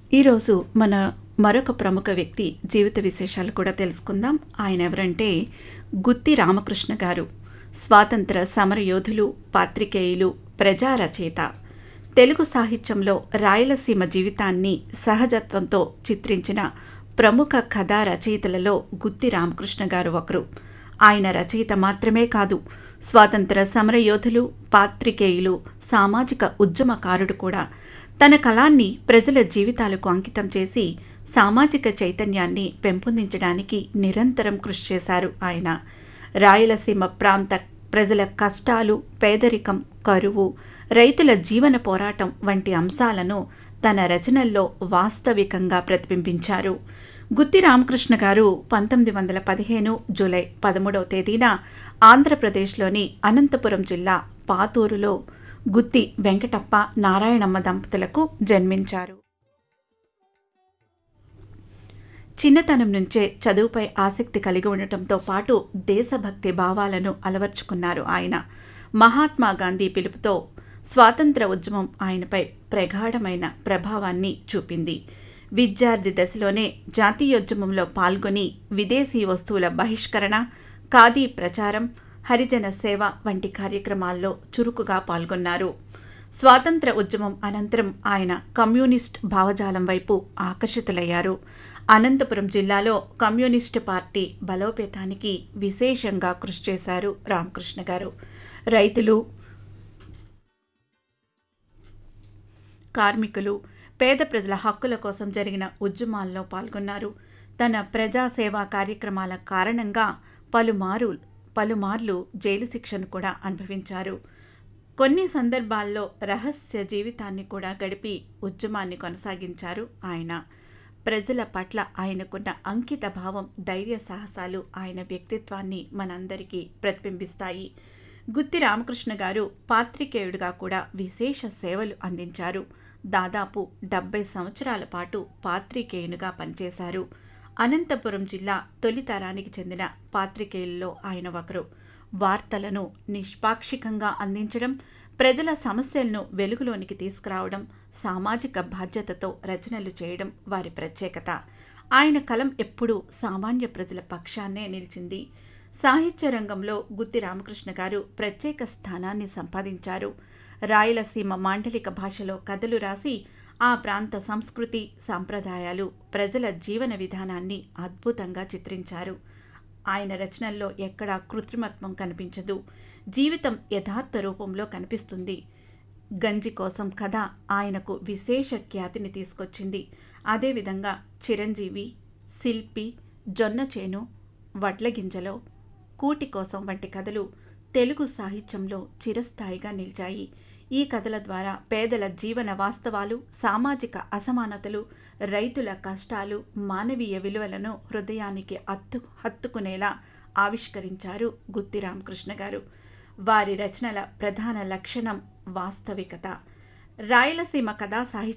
ఈరోజు మన మరొక ప్రముఖ వ్యక్తి జీవిత విశేషాలు కూడా తెలుసుకుందాం ఆయన ఎవరంటే గుత్తి రామకృష్ణ గారు స్వాతంత్ర సమరయోధులు పాత్రికేయులు ప్రజా రచయిత తెలుగు సాహిత్యంలో రాయలసీమ జీవితాన్ని సహజత్వంతో చిత్రించిన ప్రముఖ కథా రచయితలలో గుత్తి రామకృష్ణ గారు ఒకరు ఆయన రచయిత మాత్రమే కాదు స్వాతంత్ర సమరయోధులు పాత్రికేయులు సామాజిక ఉద్యమకారుడు కూడా తన కళాన్ని ప్రజల జీవితాలకు అంకితం చేసి సామాజిక చైతన్యాన్ని పెంపొందించడానికి నిరంతరం కృషి చేశారు ఆయన రాయలసీమ ప్రాంత ప్రజల కష్టాలు పేదరికం కరువు రైతుల జీవన పోరాటం వంటి అంశాలను తన రచనల్లో వాస్తవికంగా ప్రతిబింబించారు గుత్తి రామకృష్ణ గారు పంతొమ్మిది వందల పదిహేను జూలై పదమూడవ తేదీన ఆంధ్రప్రదేశ్లోని అనంతపురం జిల్లా పాతూరులో గుత్తి వెంకటప్ప నారాయణమ్మ దంపతులకు జన్మించారు చిన్నతనం నుంచే చదువుపై ఆసక్తి కలిగి ఉండటంతో పాటు దేశభక్తి భావాలను అలవర్చుకున్నారు ఆయన మహాత్మా గాంధీ పిలుపుతో స్వాతంత్ర ఉద్యమం ఆయనపై ప్రగాఢమైన ప్రభావాన్ని చూపింది విద్యార్థి దశలోనే జాతీయోద్యమంలో పాల్గొని విదేశీ వస్తువుల బహిష్కరణ ఖాదీ ప్రచారం హరిజన సేవ వంటి కార్యక్రమాల్లో చురుకుగా పాల్గొన్నారు స్వాతంత్ర ఉద్యమం అనంతరం ఆయన కమ్యూనిస్ట్ భావజాలం వైపు ఆకర్షితులయ్యారు అనంతపురం జిల్లాలో కమ్యూనిస్టు పార్టీ బలోపేతానికి విశేషంగా కృషి చేశారు రామకృష్ణ గారు రైతులు కార్మికులు పేద ప్రజల హక్కుల కోసం జరిగిన ఉద్యమాల్లో పాల్గొన్నారు తన ప్రజాసేవా కార్యక్రమాల కారణంగా పలుమారు పలుమార్లు జైలు శిక్షను కూడా అనుభవించారు కొన్ని సందర్భాల్లో రహస్య జీవితాన్ని కూడా గడిపి ఉద్యమాన్ని కొనసాగించారు ఆయన ప్రజల పట్ల ఆయనకున్న అంకిత భావం ధైర్య సాహసాలు ఆయన వ్యక్తిత్వాన్ని మనందరికీ ప్రతిబింబిస్తాయి గుత్తి రామకృష్ణ గారు పాత్రికేయుడిగా కూడా విశేష సేవలు అందించారు దాదాపు డెబ్బై సంవత్సరాల పాటు పాత్రికేయునిగా పనిచేశారు అనంతపురం జిల్లా తొలి తరానికి చెందిన పాత్రికేయుల్లో ఆయన ఒకరు వార్తలను నిష్పాక్షికంగా అందించడం ప్రజల సమస్యలను వెలుగులోనికి తీసుకురావడం సామాజిక బాధ్యతతో రచనలు చేయడం వారి ప్రత్యేకత ఆయన కలం ఎప్పుడూ సామాన్య ప్రజల పక్షాన్నే నిలిచింది సాహిత్య రంగంలో గుత్తి రామకృష్ణ గారు ప్రత్యేక స్థానాన్ని సంపాదించారు రాయలసీమ మాండలిక భాషలో కథలు రాసి ఆ ప్రాంత సంస్కృతి సాంప్రదాయాలు ప్రజల జీవన విధానాన్ని అద్భుతంగా చిత్రించారు ఆయన రచనల్లో ఎక్కడా కృత్రిమత్వం కనిపించదు జీవితం యథార్థ రూపంలో కనిపిస్తుంది గంజి కోసం కథ ఆయనకు విశేష ఖ్యాతిని తీసుకొచ్చింది అదేవిధంగా చిరంజీవి శిల్పి జొన్న చేను వడ్లగింజలో కూటి కోసం వంటి కథలు తెలుగు సాహిత్యంలో చిరస్థాయిగా నిలిచాయి ఈ కథల ద్వారా పేదల జీవన వాస్తవాలు సామాజిక అసమానతలు రైతుల కష్టాలు మానవీయ విలువలను హృదయానికి అత్తు హత్తుకునేలా ఆవిష్కరించారు గుత్తి రామకృష్ణ గారు వారి రచనల ప్రధాన లక్షణం వాస్తవికత రాయలసీమ కథా సాహిత్య